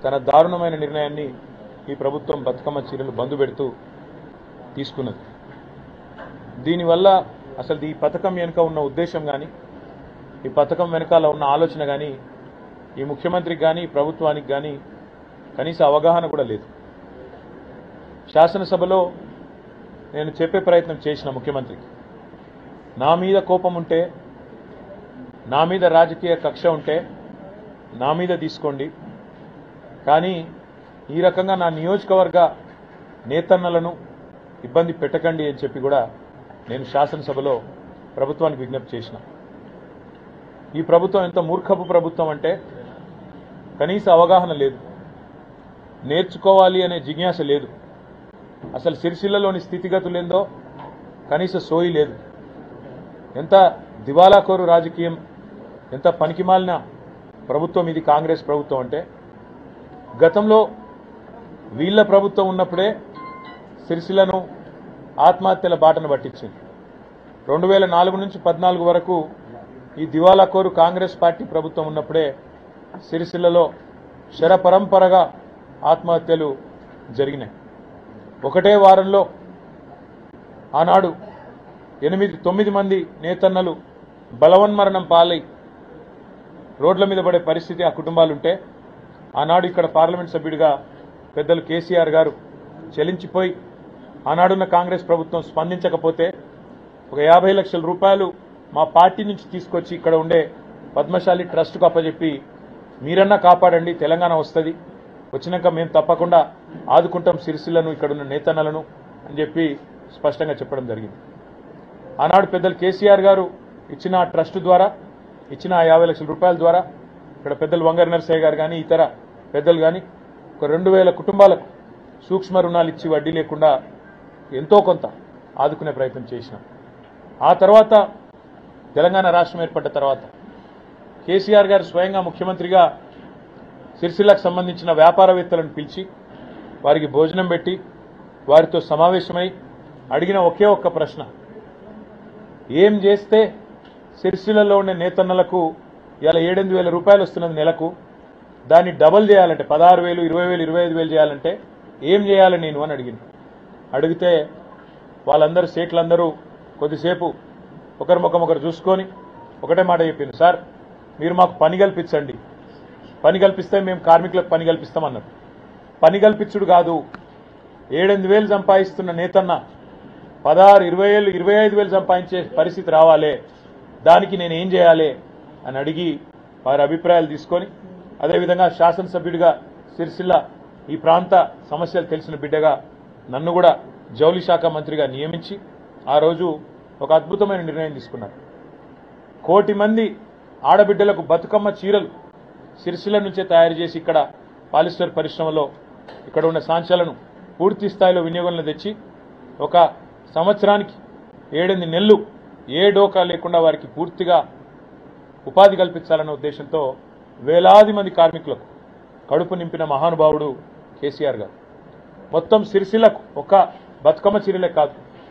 తన దారుణమైన నిర్ణయాన్ని ఈ ప్రభుత్వం బతుకమ్మ చీరలు బంద్ పెడుతూ తీసుకున్నది దీనివల్ల అసలు ఈ పథకం వెనుక ఉన్న ఉద్దేశం కానీ ఈ పథకం వెనకాల ఉన్న ఆలోచన కానీ ఈ ముఖ్యమంత్రికి కానీ ఈ ప్రభుత్వానికి కానీ కనీస అవగాహన కూడా లేదు శాసనసభలో నేను చెప్పే ప్రయత్నం చేసిన ముఖ్యమంత్రికి నా మీద కోపం ఉంటే నా మీద రాజకీయ కక్ష ఉంటే నా మీద తీసుకోండి కానీ ఈ రకంగా నా నియోజకవర్గ నేతన్నలను ఇబ్బంది పెట్టకండి అని చెప్పి కూడా నేను శాసనసభలో ప్రభుత్వానికి విజ్ఞప్తి చేసిన ఈ ప్రభుత్వం ఎంత మూర్ఖపు ప్రభుత్వం అంటే కనీస అవగాహన లేదు నేర్చుకోవాలి అనే జిజ్ఞాస లేదు అసలు సిరిసిల్లలోని స్థితిగతులేందో కనీస సోయి లేదు ఎంత దివాలాకోరు రాజకీయం ఎంత పనికిమాలిన ప్రభుత్వం ఇది కాంగ్రెస్ ప్రభుత్వం అంటే గతంలో వీళ్ళ ప్రభుత్వం ఉన్నప్పుడే సిరిసిల్లను ఆత్మహత్యల బాటను పట్టించింది రెండు వేల నాలుగు నుంచి పద్నాలుగు వరకు ఈ దివాలాకోరు కాంగ్రెస్ పార్టీ ప్రభుత్వం ఉన్నప్పుడే సిరిసిల్లలో శరపరంపరగా ఆత్మహత్యలు జరిగినాయి ఒకటే వారంలో ఆనాడు ఎనిమిది తొమ్మిది మంది నేతన్నలు బలవన్మరణం పాలై రోడ్ల మీద పడే పరిస్థితి ఆ కుటుంబాలుంటే ఆనాడు ఇక్కడ పార్లమెంట్ సభ్యుడిగా పెద్దలు కేసీఆర్ గారు చెలించిపోయి ఆనాడున్న కాంగ్రెస్ ప్రభుత్వం స్పందించకపోతే ఒక యాభై లక్షల రూపాయలు మా పార్టీ నుంచి తీసుకొచ్చి ఇక్కడ ఉండే పద్మశాలి ట్రస్ట్కు అప్పచెప్పి మీరన్నా కాపాడండి తెలంగాణ వస్తుంది వచ్చినాక మేము తప్పకుండా ఆదుకుంటాం సిరిసిల్లను ఇక్కడున్న నేతన్నలను అని చెప్పి స్పష్టంగా చెప్పడం జరిగింది ఆనాడు పెద్దలు కేసీఆర్ గారు ఇచ్చిన ఆ ట్రస్ట్ ద్వారా ఇచ్చిన ఆ యాభై లక్షల రూపాయల ద్వారా ఇక్కడ పెద్దలు వంగర నరసయ్య గారు కానీ ఇతర పెద్దలు కానీ ఒక రెండు వేల కుటుంబాలకు సూక్ష్మ రుణాలు ఇచ్చి వడ్డీ లేకుండా ఎంతో కొంత ఆదుకునే ప్రయత్నం చేసినాం ఆ తర్వాత తెలంగాణ రాష్ట్రం ఏర్పడ్డ తర్వాత కేసీఆర్ గారు స్వయంగా ముఖ్యమంత్రిగా సిరిసిల్లకు సంబంధించిన వ్యాపారవేత్తలను పిలిచి వారికి భోజనం పెట్టి వారితో సమావేశమై అడిగిన ఒకే ఒక్క ప్రశ్న ఏం చేస్తే సిరిసిల్లలో ఉండే నేతన్నలకు ఇలా ఏడెనిమిది వేల రూపాయలు వస్తున్నది నెలకు దాన్ని డబల్ చేయాలంటే పదహారు వేలు ఇరవై వేలు ఇరవై ఐదు వేలు చేయాలంటే ఏం చేయాలి నేను అని అడిగింది అడిగితే వాళ్ళందరూ సేట్లందరూ కొద్దిసేపు ఒకరి ముఖం ఒకరు చూసుకొని ఒకటే మాట చెప్పింది సార్ మీరు మాకు పని కల్పించండి పని కల్పిస్తే మేము కార్మికులకు పని కల్పిస్తామన్నారు పని కల్పించుడు కాదు ఏడెనిమిది వేలు సంపాదిస్తున్న నేతన్న పదహారు ఇరవై వేలు ఇరవై ఐదు వేలు సంపాదించే పరిస్థితి రావాలే దానికి నేను ఏం చేయాలి అని అడిగి వారి అభిప్రాయాలు తీసుకొని అదేవిధంగా శాసనసభ్యుడిగా సిరిసిల్ల ఈ ప్రాంత సమస్యలు తెలిసిన బిడ్డగా నన్ను కూడా జౌలి శాఖ మంత్రిగా నియమించి ఆ రోజు ఒక అద్భుతమైన నిర్ణయం తీసుకున్నారు కోటి మంది ఆడబిడ్డలకు బతుకమ్మ చీరలు సిరిసిల్ల నుంచే తయారు చేసి ఇక్కడ పాలిస్టర్ పరిశ్రమలో ఇక్కడ ఉన్న సాంచాలను పూర్తి స్థాయిలో వినియోగంలో తెచ్చి ఒక సంవత్సరానికి ఏడెనిమిది నెలలు ఏ డోకా లేకుండా వారికి పూర్తిగా ఉపాధి కల్పించాలన్న ఉద్దేశంతో వేలాది మంది కార్మికులకు కడుపు నింపిన మహానుభావుడు కేసీఆర్ గారు మొత్తం సిరిసిల్లకు ఒక బతుకమ్మ చీరలే కాదు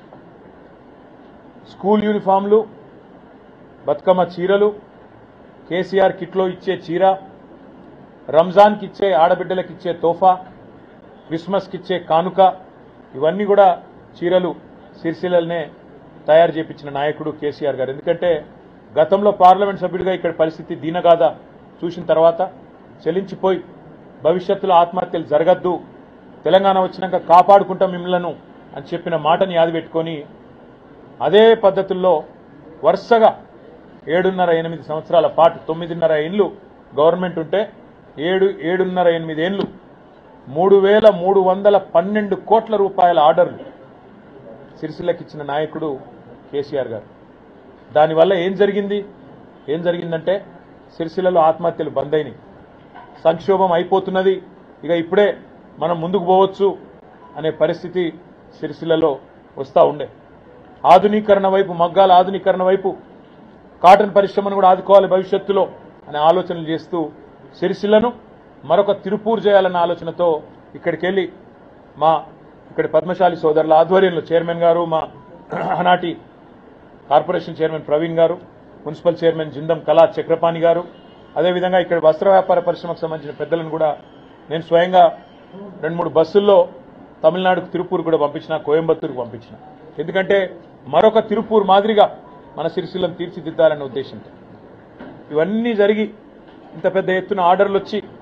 స్కూల్ యూనిఫామ్లు బతుకమ్మ చీరలు కేసీఆర్ కిట్లో ఇచ్చే చీర రంజాన్కి ఇచ్చే ఆడబిడ్డలకు ఇచ్చే తోఫా క్రిస్మస్కి ఇచ్చే కానుక ఇవన్నీ కూడా చీరలు సిరిసిల్లనే తయారు చేపించిన నాయకుడు కేసీఆర్ గారు ఎందుకంటే గతంలో పార్లమెంట్ సభ్యుడిగా ఇక్కడ పరిస్థితి దీనగాథ చూసిన తర్వాత చెలించిపోయి భవిష్యత్తులో ఆత్మహత్యలు జరగద్దు తెలంగాణ వచ్చినాక కాపాడుకుంటాం మిమ్మలను అని చెప్పిన మాటని యాది పెట్టుకొని అదే పద్ధతుల్లో వరుసగా ఏడున్నర ఎనిమిది సంవత్సరాల పాటు తొమ్మిదిన్నర ఏళ్ళు గవర్నమెంట్ ఉంటే ఏడు ఏడున్నర ఎనిమిది ఏళ్ళు మూడు వేల మూడు వందల పన్నెండు కోట్ల రూపాయల ఆర్డర్లు సిరిసిల్లకి ఇచ్చిన నాయకుడు కేసీఆర్ గారు దానివల్ల ఏం జరిగింది ఏం జరిగిందంటే సిరిసిల్లలో ఆత్మహత్యలు బంద్ అయినాయి సంక్షోభం అయిపోతున్నది ఇక ఇప్పుడే మనం ముందుకు పోవచ్చు అనే పరిస్థితి సిరిసిల్లలో వస్తూ ఉండే ఆధునీకరణ వైపు మగ్గాల ఆధునీకరణ వైపు కాటన్ పరిశ్రమను కూడా ఆదుకోవాలి భవిష్యత్తులో అనే ఆలోచనలు చేస్తూ సిరిసిల్లను మరొక తిరుపూర్ చేయాలన్న ఆలోచనతో ఇక్కడికి వెళ్ళి మా ఇక్కడ పద్మశాలి సోదరుల ఆధ్వర్యంలో చైర్మన్ గారు మా ఆనాటి కార్పొరేషన్ చైర్మన్ ప్రవీణ్ గారు మున్సిపల్ చైర్మన్ జిందం కళా చక్రపాణి గారు అదేవిధంగా ఇక్కడ వస్త్ర వ్యాపార పరిశ్రమకు సంబంధించిన పెద్దలను కూడా నేను స్వయంగా రెండు మూడు బస్సుల్లో తమిళనాడుకు తిరుపూర్ కూడా పంపించిన కోయంబత్తూరుకు పంపించిన ఎందుకంటే మరొక తిరుపూర్ మాదిరిగా మన సిరిసిల్లను తీర్చిదిద్దాలనే ఉద్దేశంతో ఇవన్నీ జరిగి ఇంత పెద్ద ఎత్తున ఆర్డర్లు వచ్చి